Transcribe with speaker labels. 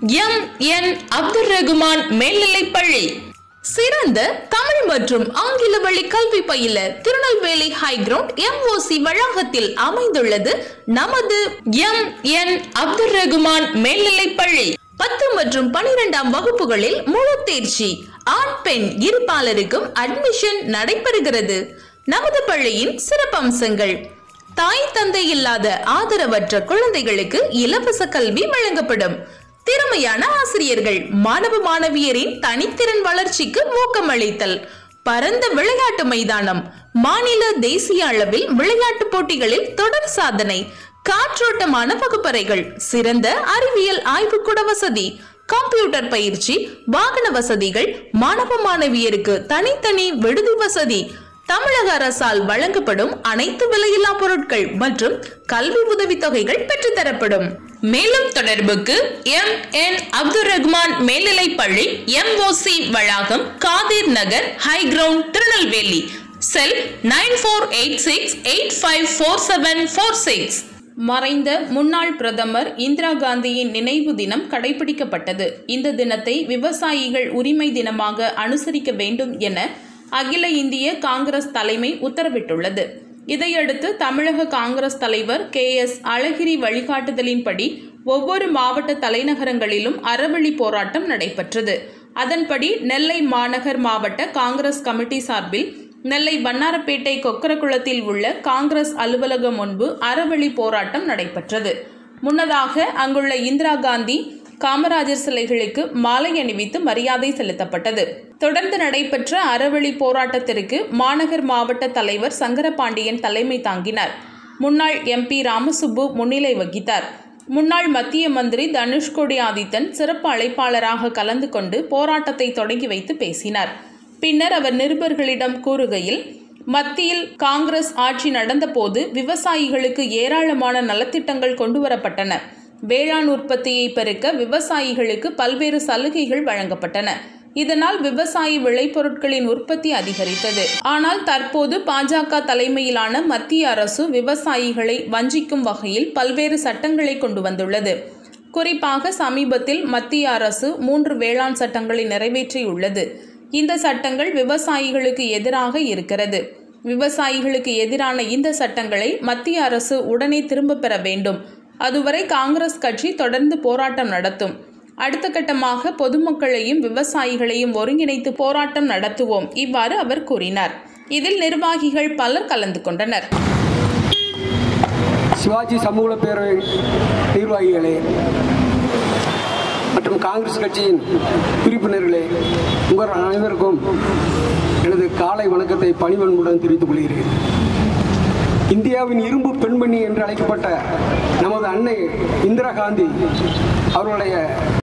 Speaker 1: M N Abdul Rahman மேல்நிலைப்பள்ளி சிறந்த தமிழ் மற்றும் ஆங்கில வழி கல்வி பயில திருநெல்வேலி ஹைகிரவுண்ட் எம்ஓசி வளாகத்தில் அமைந்துள்ளது நமது எம் என் அப்துல் ரகுமான் மேல்நிலைப்பள்ளி பத்து மற்றும் பனிரெண்டாம் வகுப்புகளில் முழு தேர்ச்சி ஆண் பெண் இருபாலருக்கும் அட்மிஷன் நடைபெறுகிறது நமது பள்ளியின் சிறப்பம்சங்கள் தாய் தந்தை இல்லாத ஆதரவற்ற குழந்தைகளுக்கு இலவச கல்வி வழங்கப்படும் திறமையான ஆசிரியர்கள் மாணவ மாணவியரின் தனித்திறன் வளர்ச்சிக்கு ஊக்கமளித்தல் பரந்த விளையாட்டு மைதானம் மாநில தேசிய அளவில் விளையாட்டு போட்டிகளில் தொடர் சாதனை காற்றோட்டமான வகுப்பறைகள் சிறந்த அறிவியல் ஆய்வுக்கூட வசதி கம்ப்யூட்டர் பயிற்சி வாகன வசதிகள் மாணவ மாணவியருக்கு தனித்தனி விடுதி வசதி தமிழக அரசால் வழங்கப்படும் அனைத்து விலையில்லா பொருட்கள் மற்றும் கல்வி உதவித்தொகைகள் பெற்றுத்தரப்படும் மேலும் தொடர்புக்கு எம் என் அப்துல் ரஹ்மான் மேல்நிலைப்பள்ளி எம்ஓசி வளாகம் Kadir Nagar high ground Tirunelveli cell nine four eight six eight five four seven four six மறைந்த முன்னாள் பிரதமர் இந்திரா காந்தியின் நினைவு தினம் கடைபிடிக்கப்பட்டது இந்த தினத்தை விவசாயிகள் உரிமை தினமாக அனுசரிக்க வேண்டும் என அகில இந்திய காங்கிரஸ் தலைமை உத்தரவிட்டுள்ளது இதையடுத்து தமிழக காங்கிரஸ் தலைவர் கே எஸ் அழகிரி வழிகாட்டுதலின்படி ஒவ்வொரு மாவட்ட தலைநகரங்களிலும் அறவழி போராட்டம் நடைபெற்றது அதன்படி நெல்லை மாநகர் மாவட்ட காங்கிரஸ் கமிட்டி சார்பில் நெல்லை வண்ணாரப்பேட்டை கொக்கரகுளத்தில் உள்ள காங்கிரஸ் அலுவலகம் முன்பு அறவழி போராட்டம் நடைபெற்றது முன்னதாக அங்குள்ள இந்திரா காந்தி காமராஜர் சிலைகளுக்கு மாலை அணிவித்து மரியாதை செலுத்தப்பட்டது தொடர்ந்து நடைபெற்ற அறவழி போராட்டத்திற்கு மாநகர் மாவட்ட தலைவர் சங்கரபாண்டியன் தலைமை தாங்கினார் முன்னாள் எம்பி ராமசுப்பு முன்னிலை வகித்தார் முன்னாள் மத்திய மந்திரி தனுஷ்கோடி ஆதித்தன் சிறப்பு அழைப்பாளராக கலந்து கொண்டு போராட்டத்தை தொடங்கி வைத்து பேசினார் பின்னர் அவர் நிருபர்களிடம் கூறுகையில் மத்தியில் காங்கிரஸ் ஆட்சி நடந்தபோது விவசாயிகளுக்கு ஏராளமான நலத்திட்டங்கள் கொண்டுவரப்பட்டன வேளாண் உற்பத்தியை பெருக்க விவசாயிகளுக்கு பல்வேறு சலுகைகள் வழங்கப்பட்டன இதனால் விவசாய விளைபொருட்களின் உற்பத்தி அதிகரித்தது ஆனால் தற்போது பாஜக தலைமையிலான மத்திய அரசு விவசாயிகளை வஞ்சிக்கும் வகையில் பல்வேறு சட்டங்களை கொண்டு வந்துள்ளது குறிப்பாக சமீபத்தில் மத்திய அரசு மூன்று வேளாண் சட்டங்களை நிறைவேற்றியுள்ளது இந்த சட்டங்கள் விவசாயிகளுக்கு எதிராக இருக்கிறது விவசாயிகளுக்கு எதிரான இந்த சட்டங்களை மத்திய அரசு உடனே திரும்ப பெற வேண்டும் அதுவரை காங்கிரஸ் கட்சி தொடர்ந்து போராட்டம் நடத்தும் அடுத்த கட்டமாக பொதுமக்களையும் விவசாயிகளையும் ஒருங்கிணைத்து போராட்டம் நடத்துவோம் இவ்வாறு அவர் கூறினார் இதில் நிர்வாகிகள் பலர் கலந்து கொண்டனர்
Speaker 2: சிவாஜி சமூக பேரவை நிர்வாகிகளே மற்றும் காங்கிரஸ் கட்சியின் உறுப்பினர்களே உங்கள் அனைவருக்கும் எனது காலை வணக்கத்தை பணிவன்புடன் தெரிவித்துக் கொள்கிறேன் இந்தியாவின் இரும்பு பெண்மணி என்று அழைக்கப்பட்ட நமது அன்னை இந்திரா காந்தி அவர்களுடைய